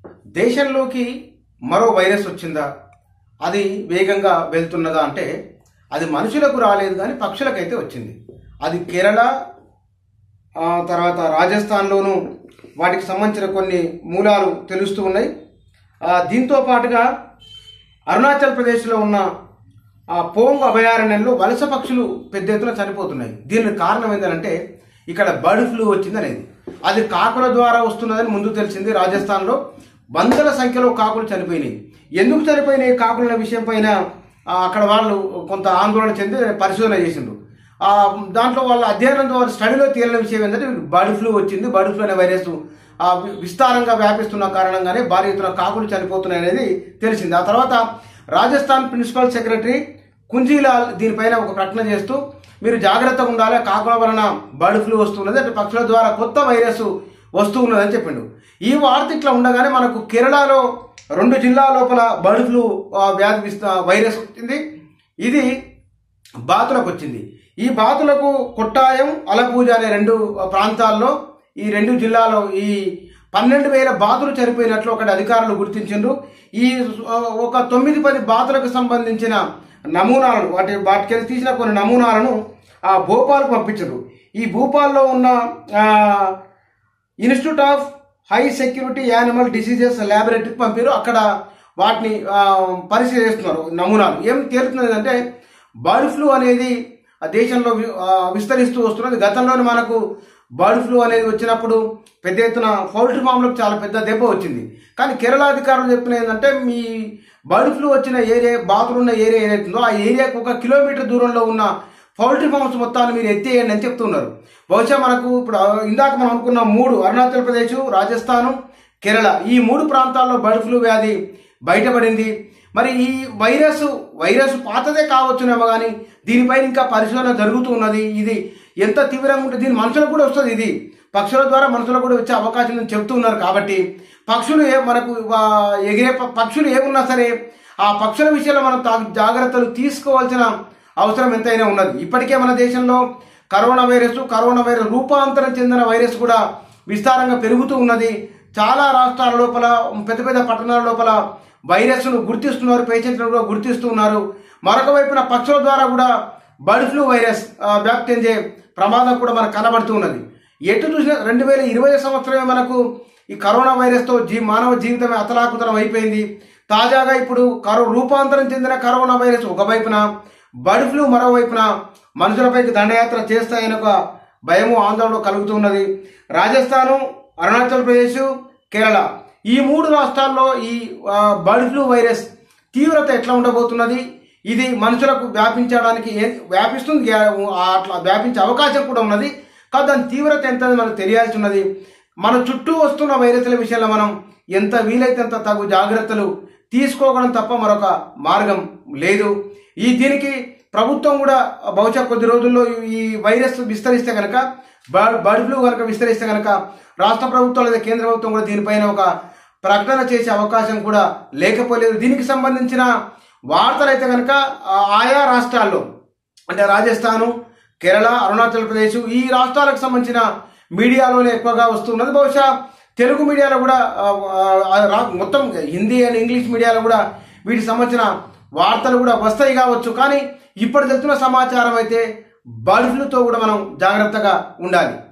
దేశంలోకి మరో వైరస్ వచ్చిందా అది వేగంగా వెళ్తున్నదా అంటే అది మనుషులకు రాలేదు కానీ పక్షులకైతే వచ్చింది అది కేరళ ఆ, తర్వాత రాజస్థాన్లోను వాటికి సంబంధించిన కొన్ని మూలాలు తెలుస్తూ ఉన్నాయి ఆ, దీంతో పాటుగా అరుణాచల్ ప్రదేశ్లో ఉన్న ఆ పోంగ్ అభయారణ్యంలో వలస పక్షులు పెద్ద ఎత్తున చనిపోతున్నాయి దీనికి కారణం ఏంటంటే ఇక్కడ బర్డ్ ఫ్లూ వచ్చింది అనేది అది కాకుల ద్వారా వస్తున్నదని ముందు తెలిసింది రాజస్థాన్లో వందల సంఖ్యలో కాకులు చనిపోయినాయి ఎందుకు చనిపోయినాయి కాకుల విషయం పైన ఆ, అక్కడ వాళ్ళు కొంత ఆందోళన చెంది పరిశోధన చేసిండ్రు ఆ, దాంట్లో వాళ్ళ అధ్యయనం ద్వారా స్టడీలో తేలిన విషయం ఏంటంటే బర్డ్ ఫ్లూ వచ్చింది బర్డ్ ఫ్లూ అనే వైరస్ ఆ, వి- విస్తారంగా వ్యాపిస్తున్న కారణంగానే భారీ ఎత్తున కాకులు చనిపోతున్నాయి అనేది తెలిసింది ఆ తర్వాత రాజస్థాన్ ప్రిన్సిపల్ సెక్రటరీ కుంజీలాల్ దీనిపైన ఒక ప్రకటన చేస్తూ మీరు జాగ్రత్తగా ఉండాలి కాకుల వలన బర్డ్ ఫ్లూ వస్తున్నది అంటే పక్షుల ద్వారా కొత్త వైరస్ వస్తూ ఉన్నదని చెప్పిండు ఈ వార్త ఇట్లా ఉండగానే మనకు కేరళలో రెండు జిల్లాల లోపల బర్డ్ ఫ్లూ ఆ, వ్యాధి విస్త- వైరస్ వచ్చింది ఇది బాతులకు వచ్చింది ఈ బాతులకు కొట్టాయం అలపూజ అనే రెండు ప్రాంతాల్లో ఈ రెండు జిల్లాలో ఈ పన్నెండు వేల బాతులు చనిపోయినట్లు ఒకటి అధికారులు గుర్తించారు ఈ ఆ, ఒక తొమ్మిది పది బాతులకు సంబంధించిన నమూనాలను వాటి వాటికి తీసిన కొన్ని నమూనాలను ఆ భోపాల్కు పంపించారు ఈ భూపాల్లో ఉన్న ఆ, institute of high security animal diseases ల్యాబొరేటరీకి పంపారు అక్కడ వాటిని ఆ, పరిశీలిస్తున్నారు నమూనాలు ఏం తేలుతున్నది అంటే బర్డ్ ఫ్లూ అనేది ఆ దేశంలో వి- ఆ, విస్తరిస్తూ వస్తున్నది గతంలోనే మనకు బర్డ్ ఫ్లూ అనేది వచ్చినప్పుడు పెద్ద ఎత్తున పౌల్ట్రీ ఫామ్లకు చాలా పెద్ద దెబ్బ వచ్చింది కానీ కేరళ అధికారులు చెప్తున్న ఏంటంటే మీ బర్డ్ ఫ్లూ వచ్చిన ఏరియా బాతులు ఉన్న ఏరియా ఏదైతుందో ఆ ఏరియాకు ఒక కిలోమీటర్ దూరంలో ఉన్న పౌల్ట్రీ ఫార్మ్స్ మొత్తాన్ని మీరు ఎత్తేయండి అని చెప్తున్నారు బహుశా మనకు ఇప్పుడు ఆ, ఇందాక మనం అనుకున్న మూడు అరుణాచల్ ప్రదేశ్ రాజస్థాన్ కేరళ ఈ మూడు ప్రాంతాల్లో బర్డ్ ఫ్లూ వ్యాధి బయటపడింది మరి ఈ వైరస్ వైరస్ పాతదే కావచ్చునేమో కానీ దీనిపైన ఇంకా పరిశోధన జరుగుతూ ఉన్నది ఇది ఎంత తీవ్రంగా ఉంటుంది దీని మనుషులకు కూడా వస్తుంది ఇది పక్షుల ద్వారా మనుషులకు కూడా వచ్చే అవకాశం ఉందని చెప్తూ ఉన్నారు కాబట్టి పక్షులు ఏ మనకు ఆ, ఎగిరే ప- పక్షులు ఏమున్నా సరే ఆ పక్షుల విషయంలో మనం తా- జాగ్రత్తలు తీసుకోవాల్సిన అవసరం ఎంతైనా ఉన్నది ఇప్పటికే మన దేశంలో కరోనా వైరస్ కరోనా వైరస్ రూపాంతరం చెందిన వైరస్ కూడా విస్తారంగా పెరుగుతూ ఉన్నది చాలా రాష్ట్రాల లోపల పెద్ద పెద్ద పట్టణాల లోపల వైరస్ను గుర్తిస్తున్నారు పేషెంట్లను కూడా గుర్తిస్తున్నారు మరొక వైపున పక్షుల ద్వారా కూడా బర్డ్ ఫ్లూ వైరస్ ఆ, వ్యాప్తి చెందే ప్రమాదం కూడా మనకు కనబడుతూ ఉన్నది ఎటు చూసిన రెండు వేల ఇరవై సంవత్సరమే మనకు ఈ కరోనా వైరస్తో జీ మానవ జీవితమే అతలాకుతలం అయిపోయింది తాజాగా ఇప్పుడు కరో రూపాంతరం చెందిన కరోనా వైరస్ ఒకవైపున బర్డ్ ఫ్లూ మరోవైపున మనుషులపైకి దండయాత్ర చేస్తాయని ఒక భయము ఆందోళన కలుగుతున్నది రాజస్థాను అరుణాచల్ ప్రదేశ్ కేరళ ఈ మూడు రాష్ట్రాల్లో ఈ ఆ, బర్డ్ ఫ్లూ వైరస్ తీవ్రత ఎట్లా ఉండబోతున్నది ఇది మనుషులకు వ్యాపించడానికి ఏ- వ్యాపిస్తుంది గ్యా- ఆ అట్లా వ్యాపించే అవకాశం కూడా ఉన్నది కానీ దాని తీవ్రత ఎంత అని మనకు తెలియాల్సి ఉన్నది మన చుట్టూ వస్తున్న వైరస్ల విషయంలో మనం ఎంత వీలైతే అంత తగు జాగ్రత్తలు తీసుకోవడం తప్ప మరొక మార్గం లేదు ఈ దీనికి ప్రభుత్వం కూడా బహుశా కొద్ది రోజుల్లో ఈ వైరస్ విస్తరిస్తే కనుక బర్డ్ బర్డ్ ఫ్లూ కనుక విస్తరిస్తే కనుక రాష్ట్ర ప్రభుత్వం లేదా కేంద్ర ప్రభుత్వం కూడా దీనిపైన ఒక ప్రకటన చేసే అవకాశం కూడా లేకపోలేదు దీనికి సంబంధించిన వార్తలు అయితే కనుక ఆ, ఆయా రాష్ట్రాల్లో అంటే రాజస్థాను కేరళ అరుణాచల్ ప్రదేశ్ ఈ రాష్ట్రాలకు సంబంధించిన మీడియాలోనే ఎక్కువగా వస్తున్నది బహుశా తెలుగు మీడియాలో కూడా ఆ, ఆ, రా- మొత్తం హిందీ అండ్ ఇంగ్లీష్ మీడియాలో కూడా వీటికి సంబంధించిన వార్తలు కూడా వస్తాయి కావచ్చు కానీ ఇప్పుడు తెలుస్తున్న సమాచారం అయితే బర్డ్ ఫ్లూతో కూడా మనం జాగ్రత్తగా ఉండాలి